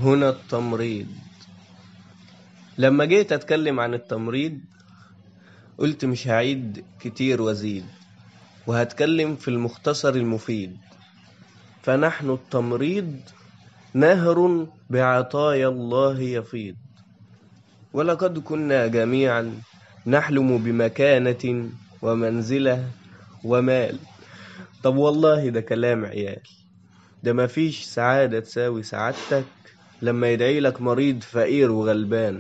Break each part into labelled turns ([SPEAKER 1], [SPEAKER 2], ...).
[SPEAKER 1] هنا التمريض لما جيت أتكلم عن التمريض قلت مش هعيد كتير وزيد وهتكلم في المختصر المفيد فنحن التمريض نهر بعطايا الله يفيض ولقد كنا جميعا نحلم بمكانة ومنزلة ومال طب والله ده كلام عيال ده مفيش سعادة تساوي سعادتك لما يدعي لك مريض فقير وغلبان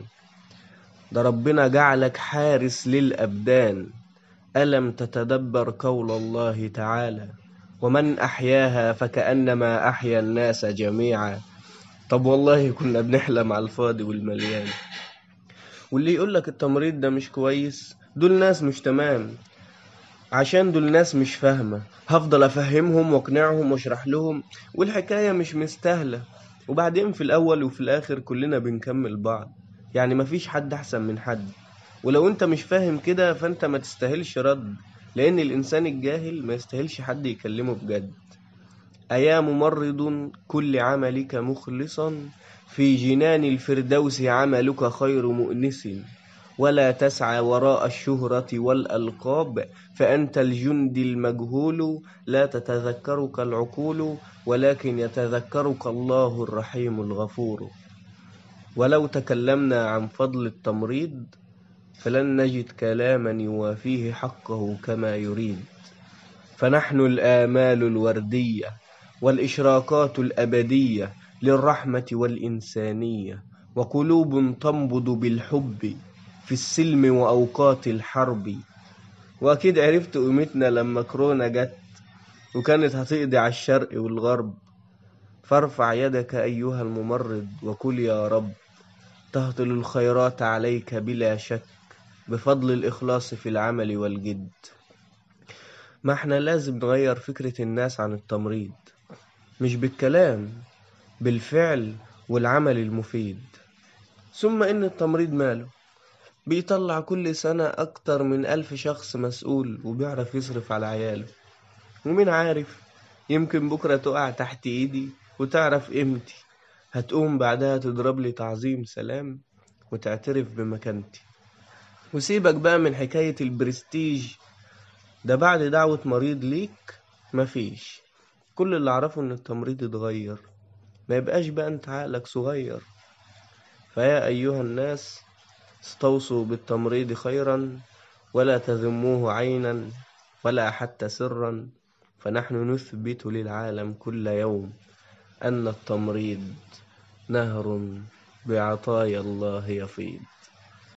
[SPEAKER 1] ده ربنا جعلك حارس للأبدان ألم تتدبر قول الله تعالى ومن أحياها فكأنما أحيا الناس جميعا طب والله كنا بنحلم على الفاضي والمليان واللي يقول لك التمريض ده مش كويس دول ناس مش تمام عشان دول ناس مش فاهمة هفضل أفهمهم وأقنعهم وأشرح لهم والحكاية مش مستاهلة وبعدين في الأول وفي الآخر كلنا بنكمل بعض يعني مفيش حد أحسن من حد ولو أنت مش فاهم كده فأنت ما تستاهلش رد لأن الإنسان الجاهل ما يستاهلش حد يكلمه بجد أيا ممرض كل عملك مخلصا في جنان الفردوس عملك خير مؤنس ولا تسعى وراء الشهرة والألقاب فأنت الجند المجهول لا تتذكرك العقول ولكن يتذكرك الله الرحيم الغفور ولو تكلمنا عن فضل التمريض فلن نجد كلاما يوافيه حقه كما يريد فنحن الآمال الوردية والإشراقات الأبدية للرحمة والإنسانية وقلوب تنبض بالحب في السلم وأوقات الحرب وأكيد عرفت قيمتنا لما كورونا جت وكانت هتقضي على الشرق والغرب فارفع يدك أيها الممرض وقل يا رب تهطل الخيرات عليك بلا شك بفضل الإخلاص في العمل والجد ما احنا لازم نغير فكرة الناس عن التمريض مش بالكلام بالفعل والعمل المفيد ثم إن التمريض ماله بيطلع كل سنة أكتر من ألف شخص مسؤول وبيعرف يصرف على عياله ومين عارف يمكن بكرة تقع تحت إيدي وتعرف قيمتي هتقوم بعدها تضرب لي تعظيم سلام وتعترف بمكانتي وسيبك بقى من حكاية البرستيج ده بعد دعوة مريض ليك مفيش كل اللي أعرفه إن التمريض اتغير ما يبقاش بقى أنت عقلك صغير فيا أيها الناس استوصوا بالتمريض خيرا ولا تذموه عينا ولا حتى سرا فنحن نثبت للعالم كل يوم أن التمريض نهر بعطايا الله يفيض